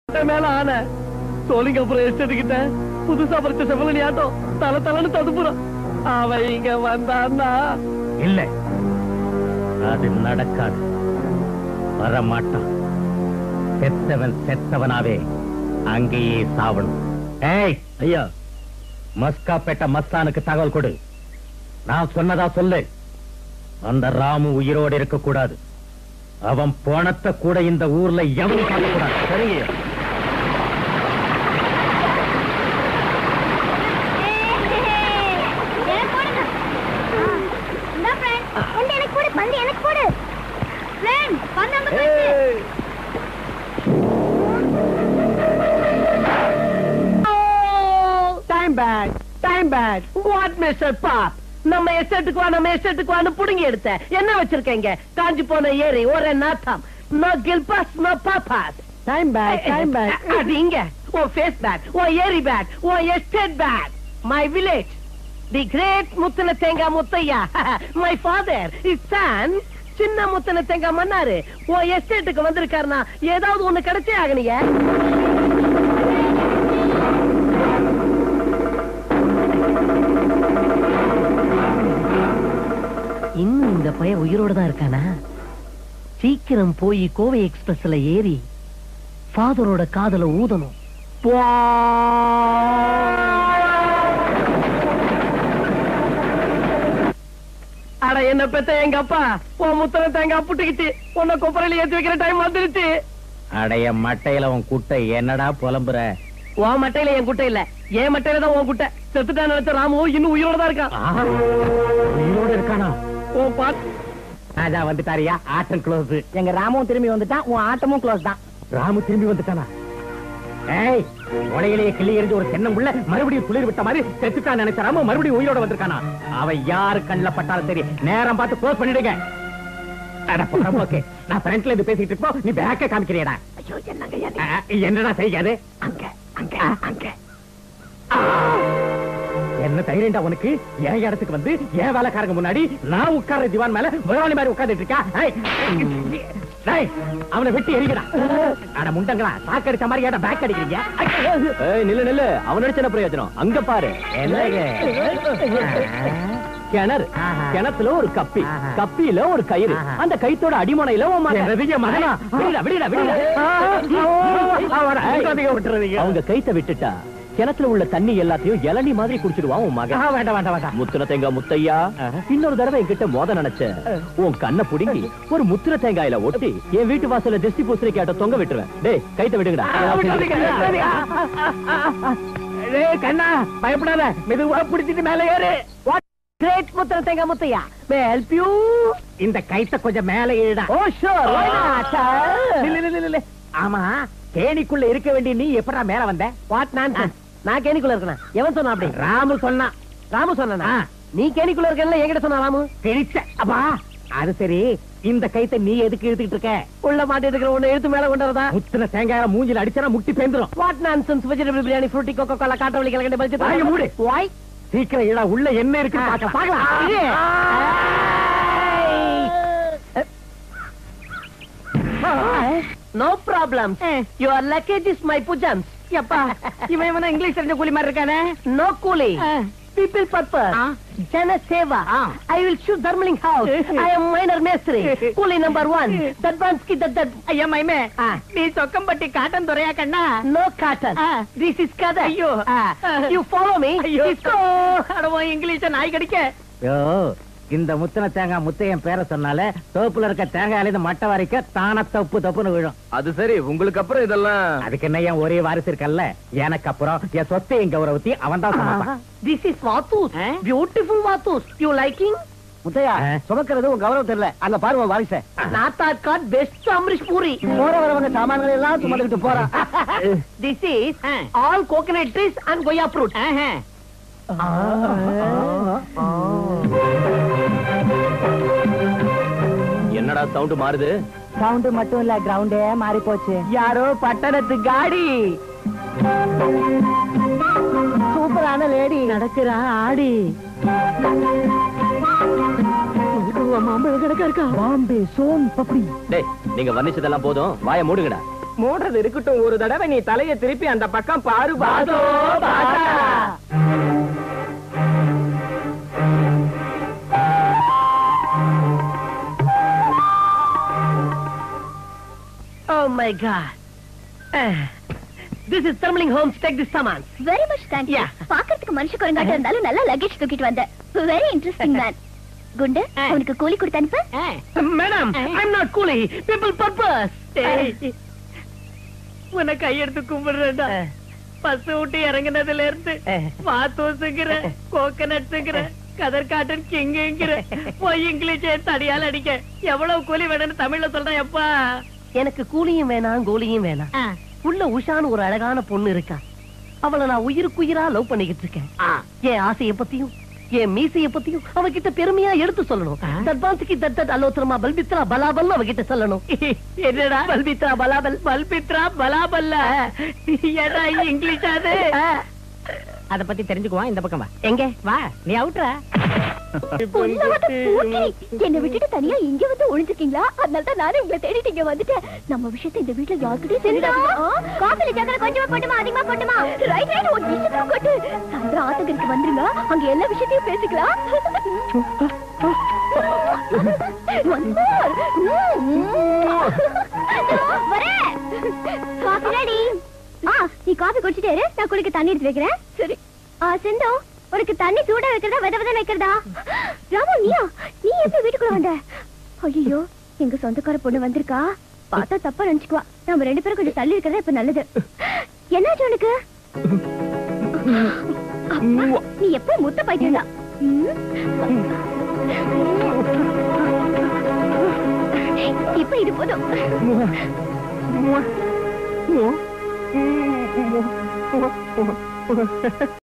மேல ஆன சோழிங்கப்புறம் எஸ்டேட் கிட்ட புதுசா பறிச்ச செவலனி ஆட்டம் தல தலன்னு ததுப்புறான் அவன் இங்க வந்தான்னா இல்ல அது நடக்காது வரமாட்டான் செத்தவன் செத்தவனாவே அங்கேயே சாவணும் ஏய் ஐயா மஸ்காப்பேட்ட மஸ்தானுக்கு தகவல் கொடு நான் சொன்னதா சொல்லு அந்த ராமு உயிரோடு இருக்க கூடாது அவன் போனத்தை கூட இந்த ஊர்ல எவனும் பார்க்க கூடாது சரிங்க எனக்கு போடுங்க. ஆ, இந்தா friend. வந்து எனக்கு போடு, பந்து எனக்கு போடு. Friend, பந்து அங்க போயிடுச்சு. Time bad time bad what mister Bob நம்ம எஸ்டேட்டுக்கு வா நம்ம எஸ்டேட்டுக்கு வான்னு புடுங்கி எடுத்த என்ன வச்சிருக்கீங்க காஞ்சி போன ஏரி ஒரே நாத்தம் நோ கில்பாஸ் நோ பாப்பாஸ் டைம் பேட் டைம் பேட் அது இங்க ஓ ஃபேஸ் பேட் ஓ ஏரி bad oh estate bad my village the great முத்துல தேங்காய் Muthaiya my father is son சின்ன முத்துல தேங்காய் மன்னாரு ஓ எஸ்டேட்டுக்கு வந்திருக்காருனா ஏதாவது ஒண்ணு கிடைச்சே ஆகணிய இன்னும் இந்த பையன் உயிரோட தான் இருக்கானா சீக்கிரம் போய் கோவை எக்ஸ்பிரஸ்ல ஏறி ஃபாதரோட காதல ஊதணும் அட என்ன பெத்த எங்க அப்பா உன் முத்தனை தேங்காய் புட்டுக்கிச்சு உன்னை கொப்பரையில ஏத்தி வைக்கிற டைம் வந்துருச்சு அடைய மட்டையில உன் குட்டை என்னடா புலம்புற உன் மட்டையில என் குட்டை இல்ல என் மட்டையில தான் உன் குட்டை செத்துட்டான்னு நினைச்ச ராமு இன்னும் உயிரோட தான் இருக்கான் ஆஹா, உயிரோடு இருக்கானா உன் பாட்டு ராஜா வந்துட்டாரியா ஆட்டம் க்ளோஸ் எங்க ராமும் திரும்பி வந்துட்டான் உன் ஆட்டமும் க்ளோஸ் தான் ராமு திரும்பி வந்துட்டானா ஏய் உடையிலேயே கிள்ளி எரிஞ்சு ஒரு தென்னங்குள்ள மறுபடியும் குளிர் விட்ட மாதிரி செத்துட்டான் நினைச்ச ராமு மறுபடியும் உயிரோட வந்திருக்கானா அவன் யாரு கண்ணுல பட்டாலும் சரி நேரம் பார்த்து க்ளோஸ் பண்ணிடுங்க அட போடா, ஓகே நான் ஃப்ரண்ட்ல இருந்து பேசிட்டு இருப்போம் நீ பேக்க காமிக்கிறியடா ஐயோ என்னங்க ஆ, என்னடா செய்யாது அங்க அங்க அங்க என்ன தைரியண்டா உனக்கு என் இடத்துக்கு வந்து என் வேலைக்காரங்க முன்னாடி நான் உட்கார்ற திவான் மேல முதலாளி மாதிரி உட்கார்ந்துட்டு இருக்கா ஏய், டேய், அவனை வெட்டி எரிக்கடா அட முண்டங்களா சாக்கு அடிச்ச மாதிரி ஏடா பேக் அடிக்கிறீங்க ஏய் நில்லு நில்லு அவன் நடிச்ச என்ன பிரயோஜனம் அங்க பாரு என்னங்க கிணறு ஆஹா. கிணத்துல ஒரு கப்பி ஆஹா. கப்பியில ஒரு கயிறு ஆஹா. அந்த கயித்தோட அடிமனையில உன் மகன். என்னது, என் மகனா? விடுடா, விடுடா, விடுடா. விட்டுறதுங்க அவங்க கைத்த விட்டுட்டா கிணத்துல உள்ள தண்ணி எல்லாத்தையும் இளநீ மாதிரி குடிச்சிடுவான் உன் மகன் வேண்டாம் வேண்டாம் வேண்டாம் முத்துன தேங்காய் முத்தையா ஆஹா. இன்னொரு தடவை என்கிட்ட மோத நினைச்ச உன் கண்ணை புடுங்கி ஒரு முத்திர தேங்காயில ஒட்டி என் வீட்டு வாசல்ல திருஷ்டி பூசணி கேட்ட தொங்க விட்டுருவேன் டேய் கைத்த விடுங்கடா ஏய், கண்ணா பயப்படாத மெதுவா பிடிச்சிட்டு மேல ஏறு கிரேட் முத்திர தேங்காய் முத்தையா மே ஹெல்ப் யூ இந்த கைத்த கொஞ்சம் மேல ஏறுடா ஓ ஷூர் நில்லு, நில்லு, நில்லு. ஆமா கேணிக்குள்ள இருக்க வேண்டிய நீ எப்படா மேல வந்த வாட் நான் நான் கேணிக்குள்ள இருக்கேன் எவன் சொன்னா அப்படி ராமு சொன்னா ராமு சொன்னா ஆ. நீ கேணிக்குள்ள இருக்கல என்கிட்ட சொன்னா ராமு கிழிச்ச அப்பா அது சரி இந்த கைத்த நீ எதுக்கு இழுத்துக்கிட்டு இருக்க உள்ள மாட்டி இருக்கிற ஒண்ணு எடுத்து மேல கொண்டு வரதா முத்தின தேங்காய மூஞ்சில அடிச்சா முட்டி பேந்துரும் what nonsense vegetable biryani Frooti Coca Cola காட்டவளி கலகண்ட பல்ஜி வாயை மூடு. வாய் சீக்கிரம் இட உள்ள என்ன இருக்கு பார்க்கலாம் பார்க்கலாம் no problem your luggage is my புஜன்ஸ் எப்பா இவன் இவன இங்கிலீஷ் தெரிஞ்ச கூலி மாதிரி இருக்கானே நோ கூலி ஆ. பீப்பிள் பர்பஸ் ஆ. ஜன சேவா ஆ. ஐ வில் ஷூட் தர்மலிங் ஹவுஸ் ஐ அம் மைனர் மேஸ்திரி கூலி நம்பர் ஒன் தட்வான்ஸ் கி தட் தட் ஐயா மைமே ஆ. நீ சொக்கம்பட்டி காட்டன் துறையா கண்ணா நோ காட்டன் ஆ. திஸ் இஸ் கதை ஐயோ. யூ ஃபாலோ மீ ஐயோ அடவோ இங்கிலீஷ நாய் கடிக்க யோ இந்த முத்தின தேங்காய் முத்தையன் பேரை சொன்னாலே தோப்புல இருக்க தேங்காயில இருந்து மட்டை வரைக்கும் தான தப்பு தப்புன்னு விழும் அது சரி உங்களுக்கு அப்புறம் இதெல்லாம் அதுக்கு என்ன என் ஒரே வாரிசு இருக்கல்ல எனக்கு அப்புறம் என் சொத்தையும் கௌரவத்தி அவன் தான் சமைப்பான் திஸ் இஸ் வாத்தூஸ் ஆ? பியூட்டிஃபுல் வாத்தூஸ் யூ லைக்கிங் முத்தையா ஆ. சுமக்கிறது உன் கௌரவம் தெரியல அங்க பாருங்க வாரிச நாத்தாட் காட் பெஸ்ட் அம்ரிஷ் பூரி போற வரவங்க சாமான்கள் எல்லாம் சுமந்துக்கிட்டு போறான் திஸ் இஸ் ஆ. ஆல் கோகனட் ட்ரீஸ் அண்ட் கொய்யா ஃப்ரூட் என்னடா சவுண்ட் மாறுது சவுண்ட் மட்டும் இல்ல கிரவுண்டே மாறி போச்சு யாரோ பட்டணத்து காடி சூப்பரான லேடி நடக்கிறா ஆடி மாம்பழம் கிடக்க இருக்கா பாம்பே சோன் பப்படி டேய் நீங்க வர்ணிச்சதெல்லாம் போதும் வாயை மூடுங்கடா மூடுறது இருக்கட்டும் ஒரு தடவை நீ தலைய திருப்பி அந்த பக்கம் பாரு பாதோ பாதா Oh my God. Uh, this is Thermaling Homes. Take this saman. Very much thanks Yeah. பாக்குறதுக்கு மனுஷ குரங்காட்ட இருந்தாலும் நல்லா லக்கேஜ் தூக்கிட்டு வந்த வெரி இன்ட்ரெஸ்டிங் மேன் குண்டு Ah. அவனுக்கு கூலி கொடுத்து அனுப்பு Madam, I'm not coolie. People purpose. உன்னை கையெடுத்து கும்பிடுறேன்டா பஸ் விட்டு இறங்குனதுல இருந்து பாத்தோசுங்கிற கோகனட்ஸுங்கிற கதர் காட்டன் கிங்குங்கிற போய் இங்கிலீஷே தடியால் அடிக்க எவ்வளவு கூலி வேணும்னு தமிழ்ல சொல்றேன் எப்பா எனக்கு கூலியும் வேணாம் கோலியும் வேணாம் உள்ள உஷான்னு ஒரு அழகான பொண்ணு இருக்கா அவளை நான் உயிருக்குயிரா லவ் பண்ணிக்கிட்டு இருக்கேன் என் ஆசைய பத்தியும் என் மீசைய பத்தியும் அவகிட்ட பெருமையா எடுத்து சொல்லணும் தட்பான்சிக்கு தட் தட் அலோத்திரமா பல்பித்ரா பலாபல் அவகிட்ட சொல்லணும் என்னடா பல்பித்ரா பலாபல் பல்பித்ரா பலாபல்ல ஏடா இங்கிலீஷ் அது அத பத்தி தெரிஞ்சுக்குவான் இந்த பக்கம் வா எங்க வா நீ அவுட்ரா பொல்லாத பூச்சி. என்னை விட்டுட்டு தனியா இங்க வந்து ஒளிஞ்சிருக்கீங்களா அதனால தான் நானும் உங்களை தேடிட்டு இங்க வந்துட்டேன் நம்ம விஷயத்தை இந்த வீட்டுல யாருக்கிட்டையும் தெரியாது காஃபில சக்கரை கொஞ்சமா போட்டுமா அதிகமா போட்டுமா ரைட் ரைட் ஒரு விஷயத்தையும் கொட்டு சாயந்தரம் ஆத்தங்கருக்கு வந்துருங்க அங்க எல்லா விஷயத்தையும் பேசிக்கலாம் One more. வரேன். Coffee ready. ஆ, நீ காபி குடிச்சிட்டே இரு நான் குடிக்க தண்ணி எடுத்து வைக்கிறேன் சரி ஆ செந்தோ உனக்கு தண்ணி சூடா வைக்கிறதா வெத வெத வைக்கிறதா ராமு நீயா நீ எப்படி வீட்டுக்குள்ள வந்த ஐயோ எங்க சொந்தக்கார பொண்ணு வந்திருக்கா பார்த்தா தப்பா நினைச்சுக்குவா நம்ம ரெண்டு பேரும் கொஞ்சம் தள்ளி இருக்கிறதா இப்ப நல்லது என்னாச்சு உனக்கு அப்பா, நீ எப்ப முத்த பைத்தியம் தான் இப்ப இது போதும்